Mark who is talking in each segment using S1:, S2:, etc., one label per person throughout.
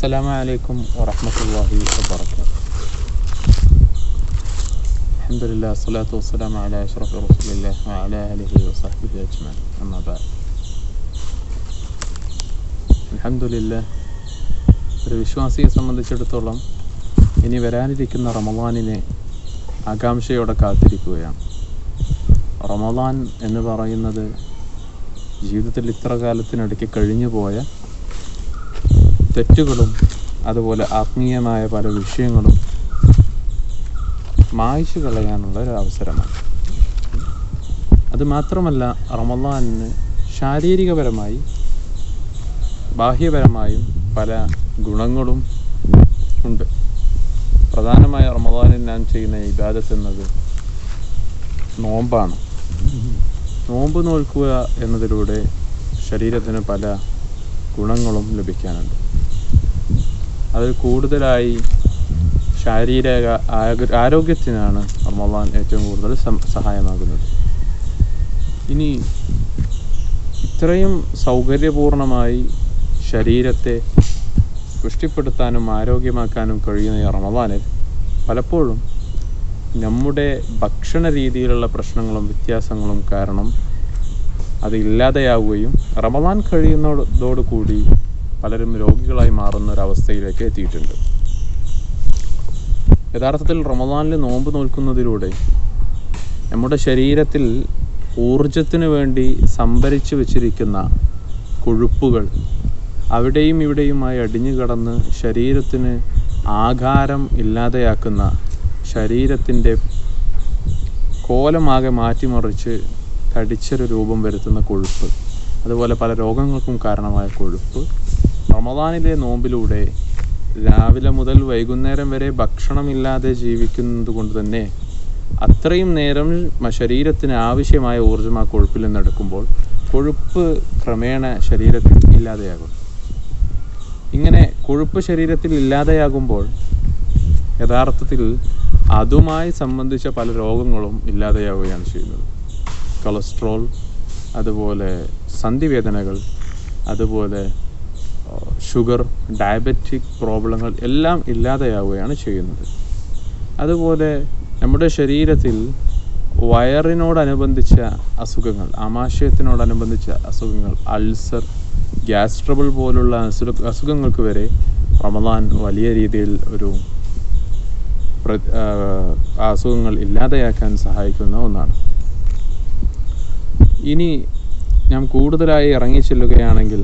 S1: السلام عليكم ورحمة الله وبركاته الحمد لله الصلاة والسلام على أشرف رسول الله وعلى آله وصحبه أجمعين أما بعد الحمد لله ഒരു വിശ്വാസിയെ സംബന്ധിച്ചിടത്തോളം ഇനി വരാനിരിക്കുന്ന റമദാനിനെ ആകാംക്ഷയോടെ കാത്തിരിക്കുകയാണ് റമദാൻ എന്ന് പറയുന്നത് ജീവിതത്തിൽ ഇത്ര കാലത്തിനിടയ്ക്ക് കഴിഞ്ഞു പോയ തെറ്റുകളും അതുപോലെ ആത്മീയമായ പല വിഷയങ്ങളും മായ്ച്ചു കളയാനുള്ള ഒരു അവസരമാണ് അത് മാത്രമല്ല റമദാനിന് ശാരീരികപരമായി ബാഹ്യപരമായും പല ഗുണങ്ങളും ഉണ്ട് പ്രധാനമായ റമദാനിൽ നാം ചെയ്യുന്ന ഇബാദത്ത് എന്നത് നോമ്പാണ് നോമ്പ് നോൽക്കുക എന്നതിലൂടെ ശരീരത്തിന് പല ഗുണങ്ങളും ലഭിക്കാനുണ്ട് അതിൽ കൂടുതലായി ശാരീരിക ആഗ- ആരോഗ്യത്തിനാണ് റമദാൻ ഏറ്റവും കൂടുതൽ സം- സഹായമാകുന്നത് ഇനി ഇത്രയും സൗകര്യപൂർണമായി ശരീരത്തെ പുഷ്ടിപ്പെടുത്താനും ആരോഗ്യമാക്കാനും കഴിയുന്ന ഈ റമദാനിൽ പലപ്പോഴും നമ്മുടെ ഭക്ഷണ രീതിയിലുള്ള പ്രശ്നങ്ങളും വ്യത്യാസങ്ങളും കാരണം അത് ഇല്ലാതെയാവുകയും റമദാൻ കഴിയുന്നതോടുകൂടി പലരും രോഗികളായി മാറുന്ന ഒരവസ്ഥയിലേക്ക് എത്തിയിട്ടുണ്ട് യഥാർത്ഥത്തിൽ റമദാനിൽ നോമ്പ് നോൽക്കുന്നതിലൂടെ നമ്മുടെ ശരീരത്തിൽ ഊർജത്തിന് വേണ്ടി സംഭരിച്ചു വച്ചിരിക്കുന്ന കൊഴുപ്പുകൾ അവിടെയും ഇവിടെയുമായി അടിഞ്ഞു കടന്ന് ശരീരത്തിന് ആകാരം ഇല്ലാതെയാക്കുന്ന ശരീരത്തിൻ്റെ കോലമാകെ മാറ്റിമറിച്ച് തടിച്ചൊരു രൂപം വരുത്തുന്ന കൊഴുപ്പ് അതുപോലെ പല രോഗങ്ങൾക്കും കാരണമായ കൊഴുപ്പ് റമദാനിലെ നോമ്പിലൂടെ രാവിലെ മുതൽ വൈകുന്നേരം വരെ ഭക്ഷണമില്ലാതെ ജീവിക്കുന്നത് കൊണ്ട് തന്നെ അത്രയും നേരം മ- ശരീരത്തിന് ആവശ്യമായ ഊർജ്ജം ആ കൊഴുപ്പിൽ നിന്നെടുക്കുമ്പോൾ കൊഴുപ്പ് ക്രമേണ ശരീരത്തിൽ ഇല്ലാതെയാകും ഇങ്ങനെ കൊഴുപ്പ് ശരീരത്തിൽ ഇല്ലാതെയാകുമ്പോൾ യഥാർത്ഥത്തിൽ അതുമായി സംബന്ധിച്ച പല രോഗങ്ങളും ഇല്ലാതെയാവുകയാണ് ചെയ്യുന്നത് കൊളസ്ട്രോൾ അതുപോലെ സന്ധിവേദനകൾ അതുപോലെ ഷുഗർ ഡയബറ്റിക് പ്രോബ്ലങ്ങൾ എല്ലാം ഇല്ലാതെയാവുകയാണ് ചെയ്യുന്നത് അതുപോലെ നമ്മുടെ ശരീരത്തിൽ വയറിനോടനുബന്ധിച്ച അസുഖങ്ങൾ ആമാശയത്തിനോടനുബന്ധിച്ച അസുഖങ്ങൾ അൾസർ ഗ്യാസ് ട്രബിൾ പോലുള്ള അസുഖ അസുഖങ്ങൾക്ക് വരെ റമദാൻ വലിയ രീതിയിൽ ഒരു പ്ര- ആ, ആ അസുഖങ്ങൾ ഇല്ലാതെയാക്കാൻ സഹായിക്കുന്ന ഒന്നാണ് ഇനി ഞാൻ കൂടുതലായി ഇറങ്ങിച്ചെല്ലുകയാണെങ്കിൽ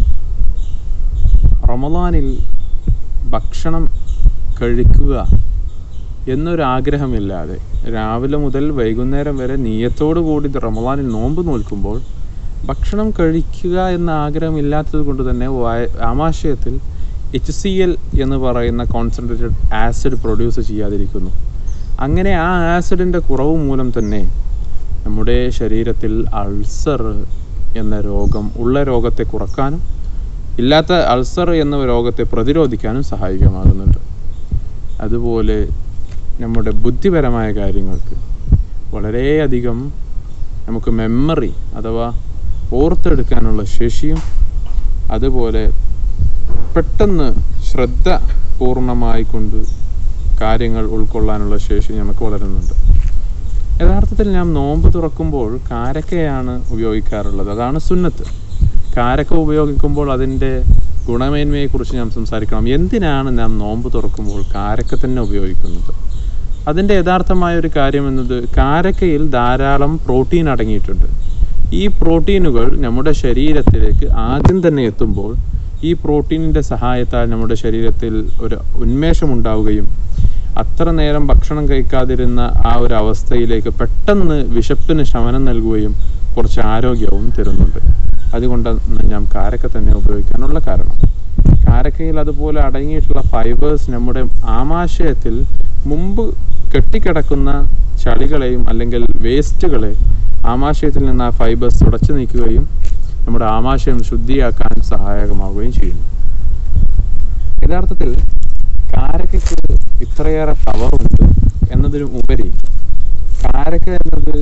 S1: റമദാനിൽ ഭക്ഷണം കഴിക്കുക എന്നൊരാഗ്രഹമില്ലാതെ രാവിലെ മുതൽ വൈകുന്നേരം വരെ നീയത്തോടു കൂടി റമദാനിൽ നോമ്പ് നോൽക്കുമ്പോൾ ഭക്ഷണം കഴിക്കുക എന്ന ആഗ്രഹമില്ലാത്തത് കൊണ്ട് തന്നെ വയ- ആമാശയത്തിൽ എച്ച് സി എൽ എന്ന് പറയുന്ന കോൺസെൻട്രേറ്റഡ് ആസിഡ് പ്രൊഡ്യൂസ് ചെയ്യാതിരിക്കുന്നു അങ്ങനെ ആ ആസിഡിൻ്റെ കുറവ് മൂലം തന്നെ നമ്മുടെ ശരീരത്തിൽ അൾസർ എന്ന രോഗം ഉള്ള രോഗത്തെ കുറക്കാനും ഇല്ലാത്ത അൾസർ എന്ന രോഗത്തെ പ്രതിരോധിക്കാനും സഹായികമാകുന്നുണ്ട് അതുപോലെ നമ്മുടെ ബുദ്ധിപരമായ കാര്യങ്ങൾക്ക് വളരെയധികം നമുക്ക് മെമ്മറി അഥവാ ഓർത്തെടുക്കാനുള്ള ശേഷിയും അതുപോലെ പെട്ടെന്ന് ശ്രദ്ധ പൂർണ്ണമായി കൊണ്ട് കാര്യങ്ങൾ ഉൾക്കൊള്ളാനുള്ള ശേഷി നമുക്ക് വളരുന്നുണ്ട് യഥാർത്ഥത്തിൽ ഞാൻ നോമ്പ് തുറക്കുമ്പോൾ കാരക്കയാണ് ഉപയോഗിക്കാറുള്ളത് അതാണ് സുന്നത്ത് കാരക്ക ഉപയോഗിക്കുമ്പോൾ അതിൻ്റെ ഗുണമേന്മയെക്കുറിച്ച് ഞാൻ സംസാരിക്കണം എന്തിനാണ് നാം നോമ്പ് തുറക്കുമ്പോൾ കാരക്ക തന്നെ ഉപയോഗിക്കുന്നത് അതിൻ്റെ യഥാർത്ഥമായ ഒരു കാര്യം എന്നത് കാരക്കയിൽ ധാരാളം പ്രോട്ടീൻ അടങ്ങിയിട്ടുണ്ട് ഈ പ്രോട്ടീനുകൾ നമ്മുടെ ശരീരത്തിലേക്ക് ആദ്യം തന്നെ എത്തുമ്പോൾ ഈ പ്രോട്ടീനിൻ്റെ സഹായത്താൽ നമ്മുടെ ശരീരത്തിൽ ഒരു ഉന്മേഷം ഉണ്ടാവുകയും അത്ര നേരം ഭക്ഷണം കഴിക്കാതിരുന്ന ആ ഒരു അവസ്ഥയിലേക്ക് പെട്ടെന്ന് വിശപ്പിന് ശമനം നൽകുകയും കുറച്ച് ആരോഗ്യവും തരുന്നുണ്ട് അതുകൊണ്ടാണ് ഞാൻ കാരക്ക തന്നെ ഉപയോഗിക്കാനുള്ള കാരണം കാരക്കയിൽ അതുപോലെ അടങ്ങിയിട്ടുള്ള ഫൈബേഴ്സ് നമ്മുടെ ആമാശയത്തിൽ മുമ്പ് കെട്ടിക്കിടക്കുന്ന ചളികളെയും അല്ലെങ്കിൽ വേസ്റ്റുകളെ ആമാശയത്തിൽ നിന്ന് ആ ഫൈബേഴ്സ് തുടച്ചു നീക്കുകയും നമ്മുടെ ആമാശയം ശുദ്ധിയാക്കാൻ സഹായകമാവുകയും ചെയ്യുന്നു യഥാർത്ഥത്തിൽ കാരക്കയ്ക്ക് ഇത്രയേറെ പവറുണ്ട് എന്നതിനും ഉപരി കാരക്ക എന്നത്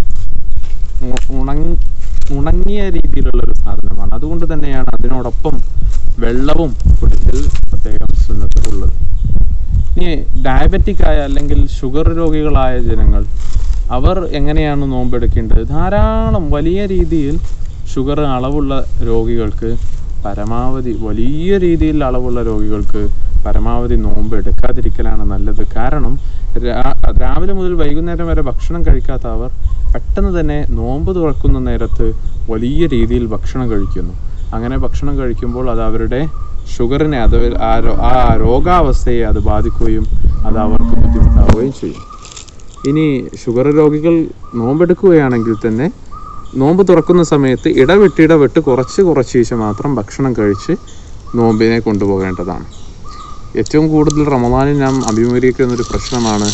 S1: ഉ- ഉണങ് ഉണങ്ങിയ രീതിയിലുള്ള ഒരു സാധനമാണ് അതുകൊണ്ട് തന്നെയാണ് അതിനോടൊപ്പം വെള്ളവും കുടിക്കൽ പ്രത്യേകം സുന്നത്ത് ഉള്ളത് ഇനി ഡയബറ്റിക് ആയ അല്ലെങ്കിൽ ഷുഗർ രോഗികളായ ജനങ്ങൾ അവർ എങ്ങനെയാണ് നോമ്പെടുക്കേണ്ടത് ധാരാളം വലിയ രീതിയിൽ ഷുഗർ അളവുള്ള രോഗികൾക്ക് പരമാവധി വലിയ രീതിയിൽ അളവുള്ള രോഗികൾക്ക് പരമാവധി നോമ്പ് എടുക്കാതിരിക്കലാണ് നല്ലത് കാരണം രാ- രാവിലെ മുതൽ വൈകുന്നേരം വരെ ഭക്ഷണം കഴിക്കാത്ത അവർ പെട്ടെന്ന് തന്നെ നോമ്പ് തുറക്കുന്ന നേരത്ത് വലിയ രീതിയിൽ ഭക്ഷണം കഴിക്കുന്നു അങ്ങനെ ഭക്ഷണം കഴിക്കുമ്പോൾ അത് അവരുടെ ഷുഗറിനെ അത് ആ രോ- ആ രോഗാവസ്ഥയെ അത് ബാധിക്കുകയും അത് അവർക്ക് ബുദ്ധിമുട്ടാവുകയും ചെയ്യും ഇനി ഷുഗർ രോഗികൾ നോമ്പെടുക്കുകയാണെങ്കിൽ തന്നെ നോമ്പ് തുറക്കുന്ന സമയത്ത് ഇടവിട്ട് ഇടവിട്ട് കുറച്ച് കുറച്ച് ശേഷം മാത്രം ഭക്ഷണം കഴിച്ച് നോമ്പിനെ കൊണ്ടുപോകേണ്ടതാണ് ഏറ്റവും കൂടുതൽ റമദാനിൽ നാം അഭിമുഖീകരിക്കുന്ന ഒരു പ്രശ്നമാണ്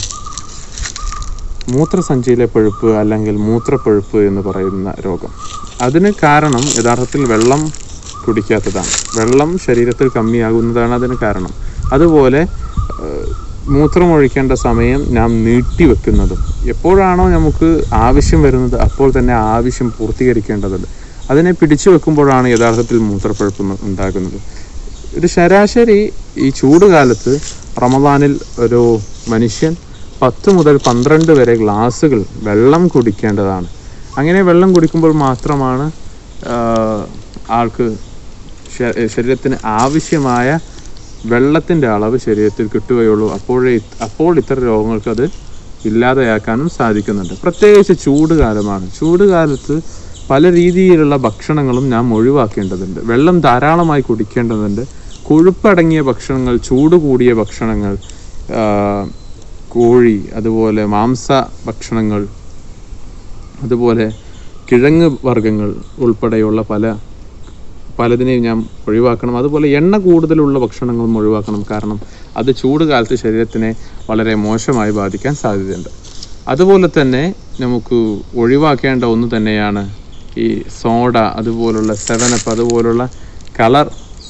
S1: മൂത്രസഞ്ചിയിലെ പഴുപ്പ് അല്ലെങ്കിൽ മൂത്രപ്പഴുപ്പ് എന്ന് പറയുന്ന രോഗം അതിന് കാരണം യഥാർത്ഥത്തിൽ വെള്ളം കുടിക്കാത്തതാണ് വെള്ളം ശരീരത്തിൽ കമ്മിയാകുന്നതാണ് അതിന് കാരണം അതുപോലെ ഏഹ്, മൂത്രമൊഴിക്കേണ്ട സമയം നാം നീട്ടിവെക്കുന്നതും എപ്പോഴാണോ നമുക്ക് ആവശ്യം വരുന്നത് അപ്പോൾ തന്നെ ആ ആവശ്യം പൂർത്തീകരിക്കേണ്ടതുണ്ട് അതിനെ പിടിച്ചു വെക്കുമ്പോഴാണ് യഥാർത്ഥത്തിൽ മൂത്രപ്പഴുപ്പ് ഉ- ഉണ്ടാകുന്നത് ഒരു ശരാശരി ഈ ചൂട് കാലത്ത് റമദാനിൽ ഒരു മനുഷ്യൻ പത്ത് മുതൽ പന്ത്രണ്ട് വരെ ഗ്ലാസ്സുകൾ വെള്ളം കുടിക്കേണ്ടതാണ് അങ്ങനെ വെള്ളം കുടിക്കുമ്പോൾ മാത്രമാണ് ആഹ്, ആൾക്ക് ശ- ശരീരത്തിന് ആവശ്യമായ വെള്ളത്തിൻ്റെ അളവ് ശരീരത്തിൽ കിട്ടുകയുള്ളൂ അപ്പോഴേ അപ്പോൾ ഇത്തരം രോഗങ്ങൾക്ക് അത് ഇല്ലാതെയാക്കാനും സാധിക്കുന്നുണ്ട് പ്രത്യേകിച്ച് ചൂട് കാലമാണ് ചൂട് കാലത്ത് പല രീതിയിലുള്ള ഭക്ഷണങ്ങളും നാം ഒഴിവാക്കേണ്ടതുണ്ട് വെള്ളം ധാരാളമായി കുടിക്കേണ്ടതുണ്ട് കൊഴുപ്പടങ്ങിയ ഭക്ഷണങ്ങൾ ചൂട് കൂടിയ ഭക്ഷണങ്ങൾ ആ, കോഴി അതുപോലെ മാംസ ഭക്ഷണങ്ങൾ അതുപോലെ കിഴങ്ങ് വർഗ്ഗങ്ങൾ ഉൾപ്പെടെയുള്ള പല പലതിനെയും ഞാൻ ഒഴിവാക്കണം അതുപോലെ എണ്ണ കൂടുതലുള്ള ഭക്ഷണങ്ങളും ഒഴിവാക്കണം കാരണം അത് ചൂട് കാലത്ത് ശരീരത്തിനെ വളരെ മോശമായി ബാധിക്കാൻ സാധ്യതയുണ്ട് അതുപോലെ തന്നെ നമുക്ക് ഒഴിവാക്കേണ്ട ഒന്ന് തന്നെയാണ് ഈ സോഡ അതുപോലുള്ള സെവനപ്പ് അതുപോലുള്ള കളർ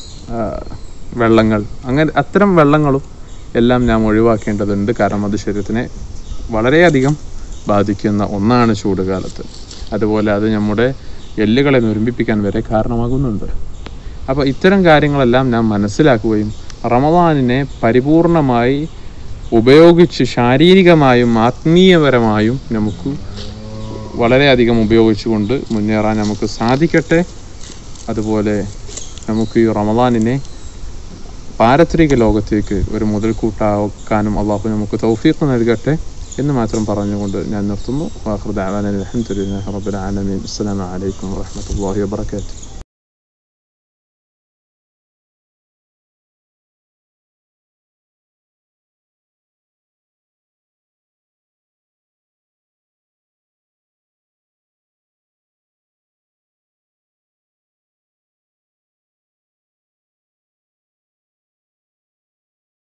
S1: വെള്ളങ്ങൾ അങ്ങനെ അത്തരം വെള്ളങ്ങളും എല്ലാം നാം ഒഴിവാക്കേണ്ടതുണ്ട് കാരണം അത് ശരീരത്തിനെ വളരെയധികം ബാധിക്കുന്ന ഒന്നാണ് ചൂട് കാലത്ത് അതുപോലെ അത് നമ്മുടെ എല്ലുകളെ നുരുമ്പിപ്പിക്കാൻ വരെ കാരണമാകുന്നുണ്ട് അപ്പോൾ ഇത്തരം കാര്യങ്ങളെല്ലാം നാം മനസ്സിലാക്കുകയും റമദാനിനെ പരിപൂർണമായി ഉപയോഗിച്ച് ശാരീരികമായും ആത്മീയപരമായും നമുക്ക് വളരെയധികം ഉപയോഗിച്ചുകൊണ്ട് മുന്നേറാൻ നമുക്ക് സാധിക്കട്ടെ അതുപോലെ നമുക്ക് ഈ റമദാനിനെ പാരത്രിക ലോകത്തേക്ക് ഒരു മുതൽക്കൂട്ടാക്കാനും അള്ളാഹു നമുക്ക് തൗഫീഖ് നൽകട്ടെ എന്ന് മാത്രം പറഞ്ഞുകൊണ്ട് ഞാൻ നിർത്തുന്നു വാഹൃദ് അലഹമുല്ലാ റബ്ബുൽ ആലമീൻ അസ്സലാമു അലൈക്കും വറഹ്മത്തുള്ളാഹി വബറകാതുഹു